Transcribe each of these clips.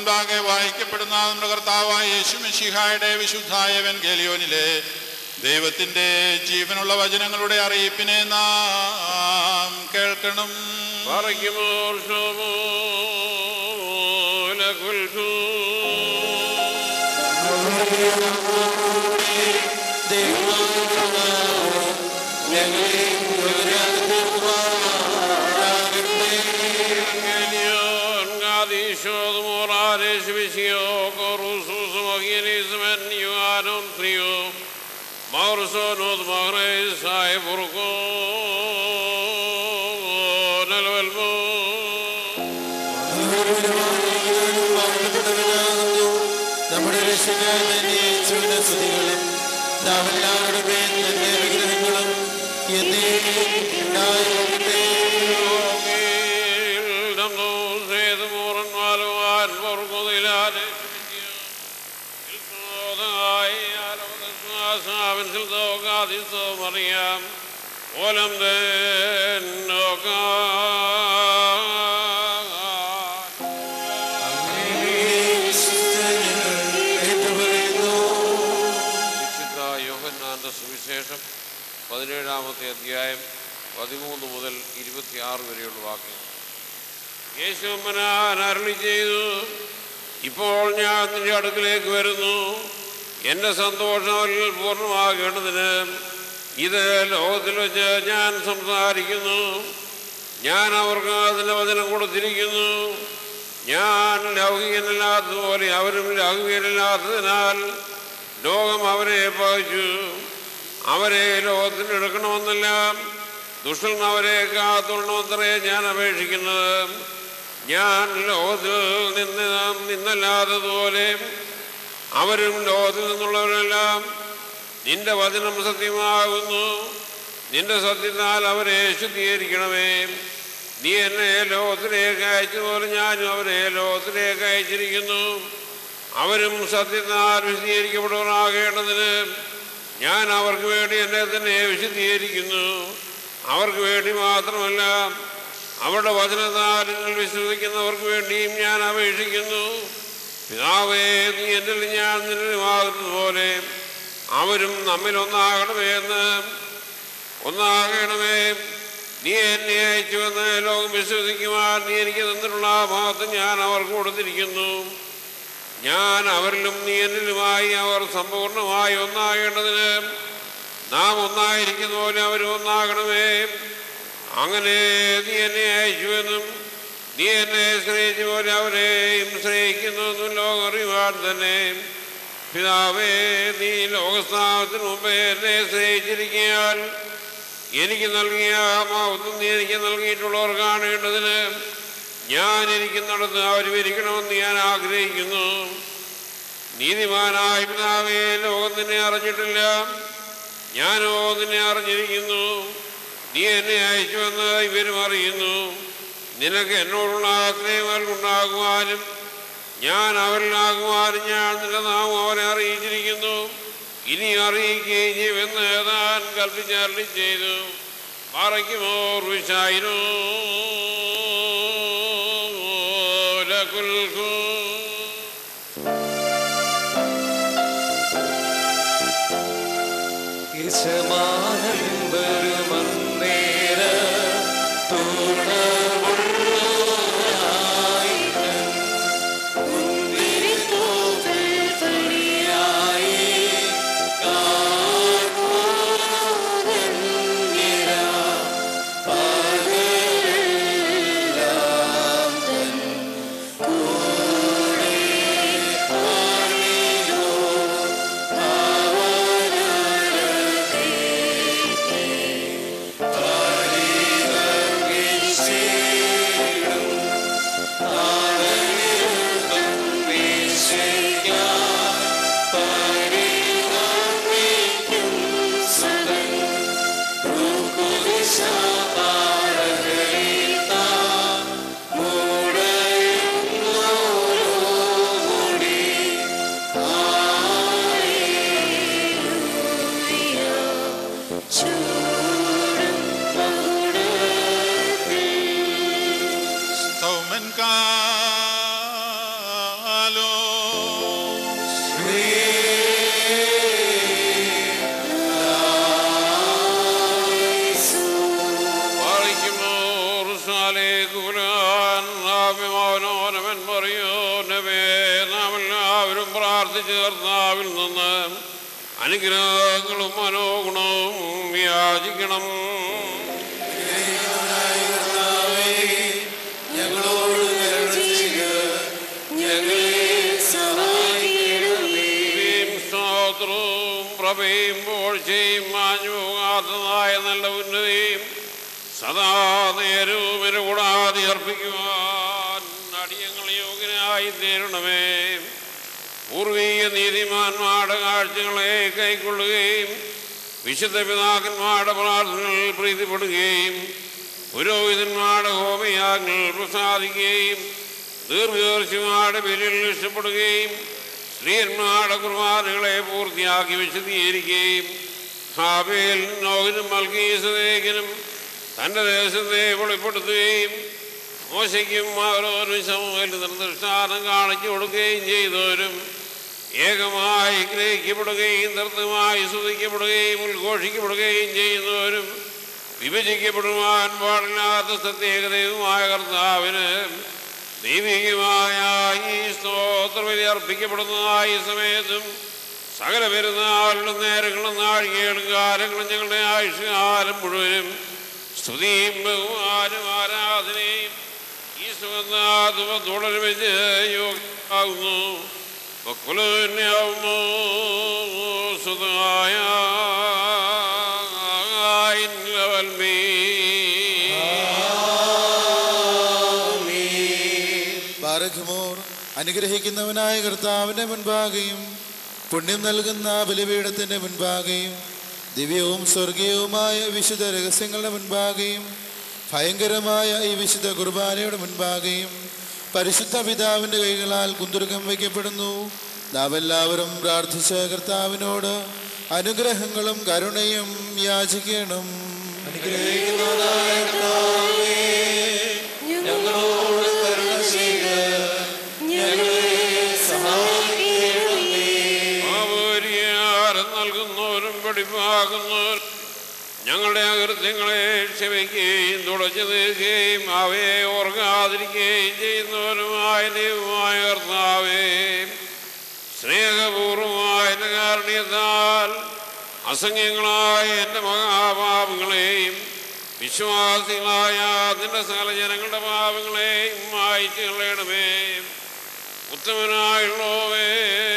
മുൻപാകെ വായിക്കപ്പെടുന്ന നമ്മുടെ കർത്താവായ യേശു മെഷിഹായുടെ വിശുദ്ധായ വെൻഗേലിയോനിലെ ദൈവത്തിന്റെ ജീവനുള്ള വചനങ്ങളുടെ അറിയിപ്പിനെ നാം കേൾക്കണം പറയുമോർ ശോമോലകുൽസൂ Gelion gadishod morares visio corusus moginis men yuanon trio Maurson od magres ai burgo nelvelmo നമ്മുടെ രക്ഷകന്റെ സ്തുതികളും നാം എല്ലാവരുടെ മേൽ തന്റെ വിഗ്രഹങ്ങളും എന്നേക്കും ഉണ്ടായിരിക്കട്ടെ Dando sed moran maluan burgo Mariam, ولم വിശുദ്ധ യോഹന്നാന്റെ സുവിശേഷം പതിനേഴാമത്തെ അധ്യായം പതിമൂന്ന് മുതൽ ഇരുപത്തിയാറ് വരെയുള്ള വാക്യങ്ങൾ യേശുമനാൻ അരളി ചെയ്തു ഇപ്പോൾ ഞാൻ നിന്റെ അടുക്കിലേക്ക് വരുന്നു എൻ്റെ സന്തോഷം അവരിൽ പൂർണ്ണമാകേണ്ടതിന് ഇത് ലോകത്തിൽ വെച്ച് ഞാൻ സംസാരിക്കുന്നു ഞാൻ അവർക്ക് അതിൻ്റെ വചനം കൊടുത്തിരിക്കുന്നു ഞാൻ ലൗകികനല്ലാത്തതുപോലെ അവരും ലൗകികനല്ലാത്തതിനാൽ ലോകം അവരെ പകച്ചു അവരെ ലോകത്തിന് എടുക്കണമെന്നല്ല ദുഷ്ടൻ അവരെ കാത്തുകൊള്ളണമെന്നത്രേ ഞാൻ അപേക്ഷിക്കുന്നത് ഞാൻ ലോകത്തിൽ നിന്ന് നിന്നല്ലാത്തതുപോലെ അവരും ലോകത്തിൽ നിന്നുള്ളവരെല്ലാം നിന്റെ വചനം സത്യമാകുന്നു നിന്റെ സത്യത്താൽ അവരെ ശുദ്ധീകരിക്കണമേ നീ എന്നെ ലോകത്തിലേക്ക് അയച്ചതുപോലെ ഞാനും അവരെ ലോകത്തിലേക്ക് അയച്ചിരിക്കുന്നു അവരും സത്യത്താൽ വിശദീകരിക്കപ്പെടുവാനാകേണ്ടതിന് ഞാൻ അവർക്ക് വേണ്ടി എന്നെ തന്നെ വിശദീകരിക്കുന്നു അവർക്ക് വേണ്ടി മാത്രമല്ല അവരുടെ വചനത്താൽ നിങ്ങൾ വിശ്വസിക്കുന്നവർക്ക് വേണ്ടിയും ഞാൻ അപേക്ഷിക്കുന്നു പിതാവേ നീ എന്നിൽ ഞാൻ നിന്നിലുമാകുന്നത് പോലെ അവരും നമ്മിൽ ഒന്നാകണമേ എന്ന് ഒന്നാകണമേ നീ എന്നെ അയച്ചുവെന്ന് ലോകം വിശ്വസിക്കുവാൻ നീ എനിക്ക് തന്നിട്ടുള്ള ഭാഗത്ത് ഞാൻ അവർക്ക് കൊടുത്തിരിക്കുന്നു ഞാൻ അവരിലും നീ എന്നിലുമായി അവർ സമ്പൂർണമായി ഒന്നാകേണ്ടതിന് നാം ഒന്നായിരിക്കുന്ന പോലെ അവരും ഒന്നാകണമേ അങ്ങനെ നീ എന്നെ അയച്ചുവെന്നും നീ എന്നെ സ്നേഹിച്ച പോലെ അവരെയും സ്നേഹിക്കുന്നുവെന്നും ലോകം അറിയുവാൻ തന്നെ പിതാവേ നീ ലോകസ്ഥാപനത്തിന് മുമ്പേ എന്നെ സ്നേഹിച്ചിരിക്കാൻ എനിക്ക് നൽകിയ മാവത്തും നീ എനിക്ക് നൽകിയിട്ടുള്ളവർ കാണേണ്ടതിന് ഞാൻ ഇരിക്കുന്നിടത്ത് അവരും ഇരിക്കണമെന്ന് ഞാൻ ആഗ്രഹിക്കുന്നു നീതിമാനായ പിതാവേ ലോകം നിന്നെ അറിഞ്ഞിട്ടില്ല ഞാനോ നിന്നെ അറിഞ്ഞിരിക്കുന്നു നീ എന്നെ അയച്ചുവെന്ന് ഇവരും അറിയുന്നു നിനക്ക് എന്നോടുള്ള സ്നേഹങ്ങൾ ഉണ്ടാകുവാനും ഞാൻ അവരിലാകുവാനും ഞാൻ നിന്റെ നാമം അവരെ അറിയിച്ചിരിക്കുന്നു ഇനി അറിയിക്കുകയും ചെയ്യുമെന്ന് താൻ കൽപ്പിച്ചരളി ചെയ്തു മറയ്ക്കുമോർ വിശായിരോ ലകുൽക്കൂ പ്രാർത്ഥിച്ച കർത്താവിൽ നിന്ന് അനുഗ്രഹങ്ങളും മനോഗുണവും യാചിക്കണം ഞങ്ങളോട് കരുണ ചെയ്യുക ഞങ്ങളെ സഹായിക്കണമേ സ്തുതിയും സ്തോത്രവും പ്രഭയും പോഴ്ചയും മാഞ്ഞു പോകാത്തതായ നല്ല ഉന്നതിയും സദാ നേരവും ഇര കൂടാതെ അർപ്പിക്കുവാൻ അടിയങ്ങൾ യോഗ്യനായി തീരണമേ പൂർവീയ നീതിമാന്മാരുടെ കാഴ്ചകളെ കൈക്കൊള്ളുകയും വിശുദ്ധ പിതാക്കന്മാരുടെ പ്രാർത്ഥനകളിൽ പ്രീതിപ്പെടുകയും പുരോഹിതന്മാരുടെ ഹോമയാഗങ്ങൾ പ്രസാദിക്കുകയും ദീർഘദർശിമാരുടെ പേരിൽ ഇഷ്ടപ്പെടുകയും സ്ത്രീയന്മാരുടെ കുർബാനകളെ പൂർത്തിയാക്കി വിശദീകരിക്കുകയും ഹാബേൽ നോഹിനും മൽക്കീസദേക്കിനും തൻ്റെ ദേശത്തെ വെളിപ്പെടുത്തുകയും മോശയ്ക്കും അവരോരും സമൂഹത്തിൽ നിർദ്ദിഷ്ടാനം കാണിച്ചു കൊടുക്കുകയും ചെയ്തവരും ഏകമായി ഗ്രഹിക്കപ്പെടുകയും നൃത്തമായി സ്തുതിക്കപ്പെടുകയും ഉദ്ഘോഷിക്കപ്പെടുകയും ചെയ്യുന്നവരും വിഭജിക്കപ്പെടുവാൻ പാടില്ലാത്ത സത്യേകതയുമായ കർത്താവിന് ദൈവികമായ ഈ സ്തോത്രബലി അർപ്പിക്കപ്പെടുന്നതായ ഈ സമയത്തും സകല പെരുന്നാളിലും നേരങ്ങളും നാഴികകളും കാലങ്ങളും ഞങ്ങളുടെ ആയുഷ്കാലം മുഴുവനും സ്തുതിയും ബഹുമാനും ആരാധനയും ഈ സുഗന്ധാതുമത്തോടൊരു വെച്ച് യോഗ്യമാകുന്നു വക്കുലന്യാവുന്നു സുതായ ബാരഖുമോർ അനുഗ്രഹിക്കുന്നവനായ കർത്താവിന്റെ മുൻപാകെയും പുണ്യം നൽകുന്ന ബലിപീഠത്തിന്റെ മുൻപാകെയും ദിവ്യവും സ്വർഗീയവുമായ വിശുദ്ധ രഹസ്യങ്ങളുടെ മുൻപാകെയും ഭയങ്കരമായ ഈ വിശുദ്ധ കുർബാനയുടെ മുൻപാകെയും പരിശുദ്ധ പിതാവിന്റെ കൈകളാൽ കുന്തുരുക്കം വയ്ക്കപ്പെടുന്നു നാം എല്ലാവരും പ്രാർത്ഥിച്ച കർത്താവിനോട് അനുഗ്രഹങ്ങളും കരുണയും യാചിക്കണം ഞങ്ങളോട് കരുണ ചെയ്യുക ഞങ്ങളെ സഹായിക്കണമേ ആവരിയാരം നൽകുന്നവരും വെടിപ്പാകുന്നവരും ഞങ്ങളുടെ അകൃത്യങ്ങളെ ക്ഷമിക്കുകയും തുടച്ചു തീർക്കുകയും അവയെ ഓർക്കാതിരിക്കുകയും ചെയ്യുന്നവരുമായ ദൈവമായ കർത്താവേ സ്നേഹപൂർവമായ എൻ്റെ കാരണത്താൽ അസംഖ്യങ്ങളായ എൻ്റെ മഹാപാപങ്ങളെയും വിശ്വാസികളായ നിന്റെ സകല ജനങ്ങളുടെ പാപങ്ങളെയും മായിച്ചു കളയണമേ ഉത്തമനായുള്ളവേ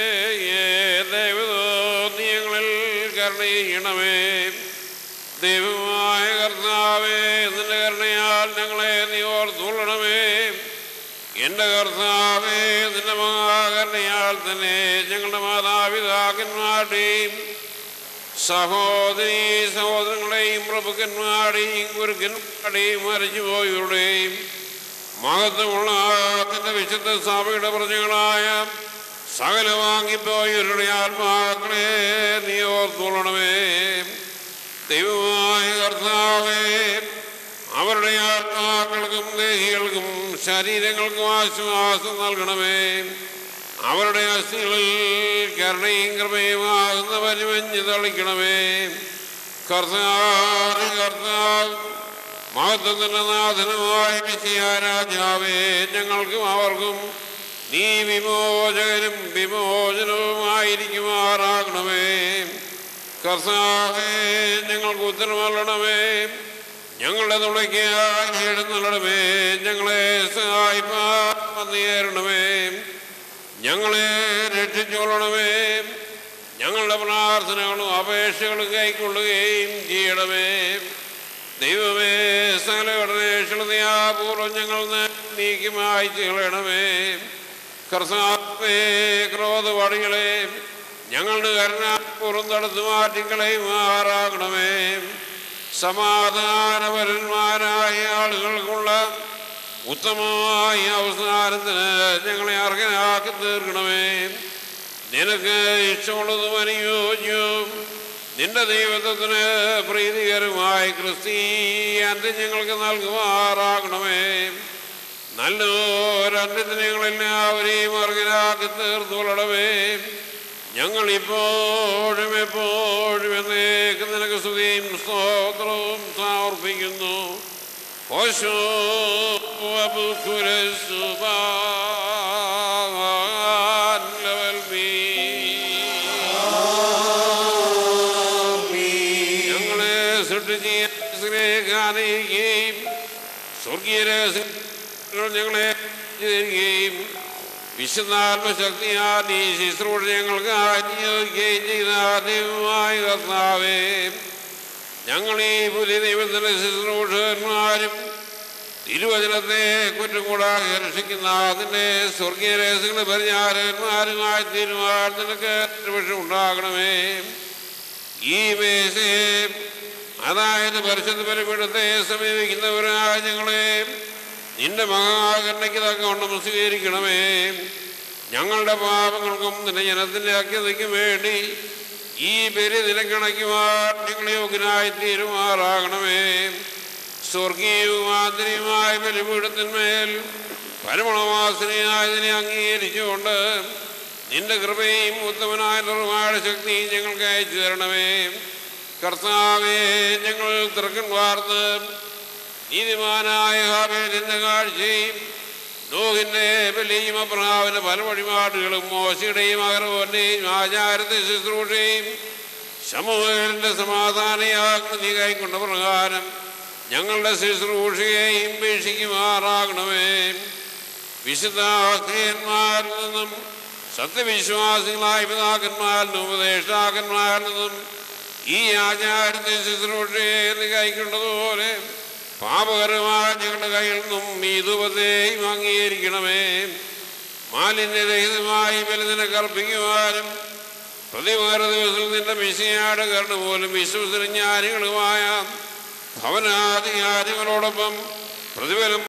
ദൈവതോന്നിയങ്ങളിൽ കരുണ ചെയ്യണമേ ദൈവമായ കർത്താവേ നിന്റെ കരുണയാൽ ഞങ്ങളെ നീ ഓർത്തുകൊള്ളണമേ എൻ്റെ കർത്താവേ നിന്റെ മഹാകരുണയാൽ തന്നെ ഞങ്ങളുടെ മാതാപിതാക്കന്മാരുടെയും സഹോദരി സഹോദരങ്ങളെയും പ്രഭുക്കന്മാരുടെയും ഗുരുക്കന്മാരുടെയും മരിച്ചുപോയവരുടെയും മഹത്വമുള്ള നിന്റെ വിശുദ്ധ സഭയുടെ പ്രജകളായ സകല വാങ്ങിപ്പോയവരുടെ ആത്മാക്കളെ നീ ഓർത്തുകൊള്ളണമേ ദൈവമായ കർത്താവേ അവരുടെ ആത്മാക്കൾക്കും ദേഹികൾക്കും ശരീരങ്ങൾക്കും ആശ്വാസം നൽകണമേ അവരുടെ അസ്ഥികളിൽ കരുണയും കൃപയുമാകുന്ന പരിമഞ്ഞ് തളിക്കണമേ കർത്താവ് കർത്താവ് മഹത്വത്തിന്റെ നാഥനുമായ വിശയ രാജാവേ ഞങ്ങൾക്കും അവർക്കും നീ വിമോചകനും വിമോചനവുമായിരിക്കുമാറാകണമേ കർത്താവേ ഞങ്ങൾക്ക് ഉത്തരമല്ലണമേ ഞങ്ങളുടെ തുണയ്ക്കായി എഴുന്നള്ളണമേ ഞങ്ങളെ സഹായിപ്പാൻ വന്നേരണമേ ഞങ്ങളെ രക്ഷിച്ചുകൊള്ളണമേ ഞങ്ങളുടെ പ്രാർത്ഥനകളും അപേക്ഷകളും കൈക്കൊള്ളുകയും ചെയ്യണമേ ദൈവമേ സകല ഗണേശപൂർവ്വം ഞങ്ങൾ നീക്കി മായ്ച്ചു കളയണമേ കർത്താവേ ക്രോധപാടികളെ ഞങ്ങളുടെ കരുണാപൂർവ്വം തടുത്തു മാറ്റിക്കളയുമാറാകണമേ സമാധാനപരന്മാരായ ആളുകൾക്കുള്ള ഉത്തമമായ അവസാനത്തിന് ഞങ്ങളെ അർഹനാക്കി തീർക്കണമേ നിനക്ക് ഇഷ്ടമുള്ളതും അനുയോജ്യവും നിന്റെ ദൈവത്വത്തിന് പ്രീതികരമായ ക്രിസ്തീയന്ത്യം ഞങ്ങൾക്ക് നൽകുമാറാകണമേ നല്ലൊരന്ത്യത്തിന് ഞങ്ങളെല്ലാവരെയും അർഹനാക്കി തീർത്തുകൊള്ളണമേ ഞങ്ങളിപ്പോഴും എപ്പോഴും എന്നേക്ക് നിനക്ക് സ്തുതിയും സ്തോത്രവും സമർപ്പിക്കുന്നു ഓശോ അബുക്കുരസുബാൻ ലവൽ മീ സൃഷ്ടിക്കുകയും സ്വർഗീയ രഹസ്യങ്ങൾ ഞങ്ങളെ തരികയും വിശുദ്ധാത്മശക്തിയാൽ ഈ ശുശ്രൂഷ ഞങ്ങൾക്ക് നിയോഗിക്കുകയും ചെയ്ത ദൈവമായ കർത്താവേ ഞങ്ങൾ ഈ പുതിയ ദൈവത്തിൻ്റെ ശുശ്രൂഷകന്മാരും തിരുവചനത്തെ കുറ്റം കൂടാതെ രക്ഷിക്കുന്ന അതിൻ്റെ സ്വർഗീയ രഹസ്യങ്ങൾ പരിചാരകന്മാരുമായി തീരുമാനം നിനക്ക് പക്ഷം ഉണ്ടാകണമേ ഈ മേശയെ അതായത് പരിശുദ്ധ പരിപീഠത്തെ സമീപിക്കുന്നവരായ ഞങ്ങളെ നിന്റെ മഹാകരണയ്ക്ക് തക്കവണ്ണം സ്വീകരിക്കണമേ ഞങ്ങളുടെ പാപങ്ങൾക്കും നിന്റെ ജനത്തിൻ്റെ അജ്ഞതയ്ക്കും വേണ്ടി ഈ ബലി നിലക്കണയ്ക്കുവാൻ ഞങ്ങൾ യോഗ്യനായി തീരുമാറാകണമേ സ്വർഗീയവും ആന്തരികമായ ബലിപീഠത്തിന്മേൽ പരമണവാസനയായതിനെ അംഗീകരിച്ചുകൊണ്ട് നിന്റെ കൃപയും ഉത്തമനായ നിർമ്മാണ ശക്തിയും ഞങ്ങൾക്ക് അയച്ചു തരണമേ കർത്താവേ ഞങ്ങൾ തിറക്കൻ വാർത്ത് നീതിമാനായ ഹാബേലിന്റെ കാഴ്ചയും നോഹിന്റെ ബലിയും അബ്രഹാവിന്റെ പല വഴിപാടുകളും മോശയുടെയും അഗർവന്റെയും ആചാരത്തെ ശുശ്രൂഷയും സമൂഹത്തിന്റെ സമാധാനയാകുന്ന നീ കൈക്കൊണ്ട പ്രകാരം ഞങ്ങളുടെ ശുശ്രൂഷയെയും വീക്ഷിക്കുമാറാകണമേ വിശുദ്ധാസ്ത്രീയന്മാരിൽ നിന്നും സത്യവിശ്വാസികളായ പിതാക്കന്മാരിൽ നിന്നും ഉപദേഷ്ടാക്കന്മാരിൽ നിന്നും ഈ ആചാരത്തെ ശുശ്രൂഷയെ നീ കൈക്കൊണ്ടതുപോലെ പാപകരമായ ഞങ്ങളുടെ കയ്യിൽ നിന്നും ഈ ധൂപത്തെയും അംഗീകരിക്കണമേ മാലിന്യരഹിതമായി ബലിദിനെ കർപ്പിക്കുവാനും പ്രതിവാര ദിവസം നിന്റെ മിശയാട് കരുണ പോലും വിശ്വസനജ്ഞാനികളുമായ ഭവനാധികാരികളോടൊപ്പം പ്രതിഫലം